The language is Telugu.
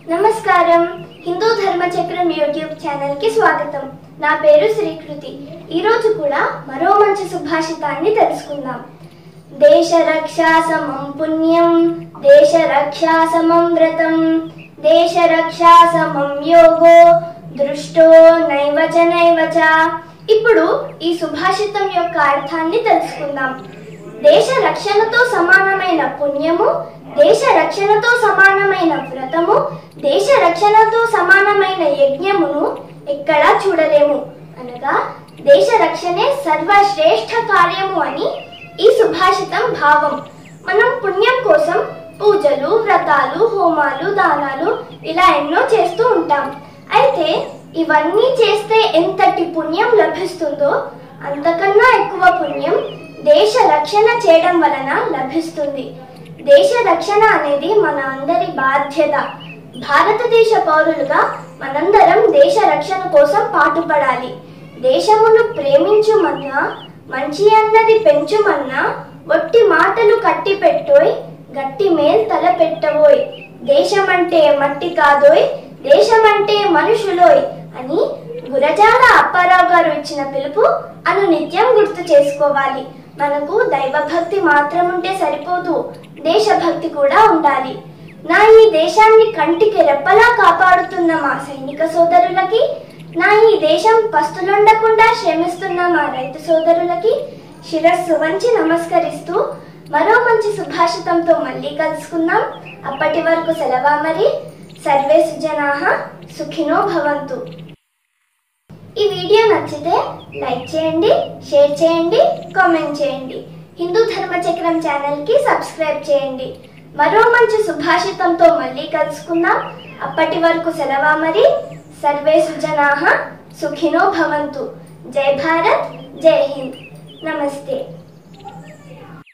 నమస్కారం హిందూ ధర్మ చక్రం యూట్యూబ్ ఛానల్ కి స్వాగతం నా పేరు శ్రీకృతి ఈ రోజు కూడా మరో మంచి సుభాషితాన్ని తెలుసుకుందాం దేశ రక్షా సమం పుణ్యం దేశ రక్షా సమం వ్రతం దేశ రక్షా సమం యోగో దృష్టో నైవచ నైవచ ఇప్పుడు ఈ సుభాషితం యొక్క అర్థాన్ని తెలుసుకుందాం దేశ రక్షణతో సమానమైన పుణ్యము దేశ రక్షణతో సమానమైన వ్రతము దేశ రక్షణతో సమానమైన యజ్ఞమును ఎక్కడా చూడలేము అనగా దేశ రక్షణే సర్వశ్రేష్ఠ కార్యము అని ఈ సుభాషితం భావం మనం పుణ్యం కోసం పూజలు వ్రతాలు హోమాలు దానాలు ఇలా ఎన్నో చేస్తూ ఉంటాం అయితే ఇవన్నీ చేస్తే ఎంతటి పుణ్యం లభిస్తుందో అంతకన్నా ఎక్కువ పుణ్యం దేశ రక్షణ చేయడం వలన లభిస్తుంది దేశ రక్షణ అనేది మన అందరి బాధ్యత భారతదేశ పౌరులుగా మనందరం దేశ రక్షణ కోసం పాటుపడాలి దేశమును ప్రేమించుమన్నా మంచి అన్నది పెంచుమన్నా ఒట్టి మాటలు కట్టి పెట్టోయ్ గట్టి మేల్ తల పెట్టబోయ్ దేశమంటే మట్టి కాదోయ్ దేశమంటే మనుషులోయ్ అని గురజాడ అప్పారావు గారు ఇచ్చిన పిలుపు అను నిత్యం గుర్తు చేసుకోవాలి మనకు దైవభక్తి మాత్రం ఉంటే సరిపోదు దేశభక్తి కూడా ఉండాలి నా ఈ దేశాన్ని కంటికి రెప్పలా కాపాడుతున్న మా సైనిక సోదరులకి నా ఈ దేశం పస్తులుండకుండా శ్రమిస్తున్న మా రైతు సోదరులకి శిరస్సు వంచి నమస్కరిస్తూ మరో మంచి సుభాషితంతో మళ్ళీ కలుసుకుందాం అప్పటి వరకు సెలవా మరి సర్వే సుజనాహ సుఖినో భవంతు ఈ వీడియో నచ్చితే లైక్ చేయండి షేర్ చేయండి కామెంట్ చేయండి హిందూ ధర్మ చక్రం ఛానల్ కి సబ్స్క్రైబ్ చేయండి మరో మంచి సుభాషితంతో మళ్ళీ కలుసుకుందాం అప్పటి వరకు సెలవా మరి సర్వే సుజనాహ సుఖినో భవంతు జై భారత్ జై హింద్ నమస్తే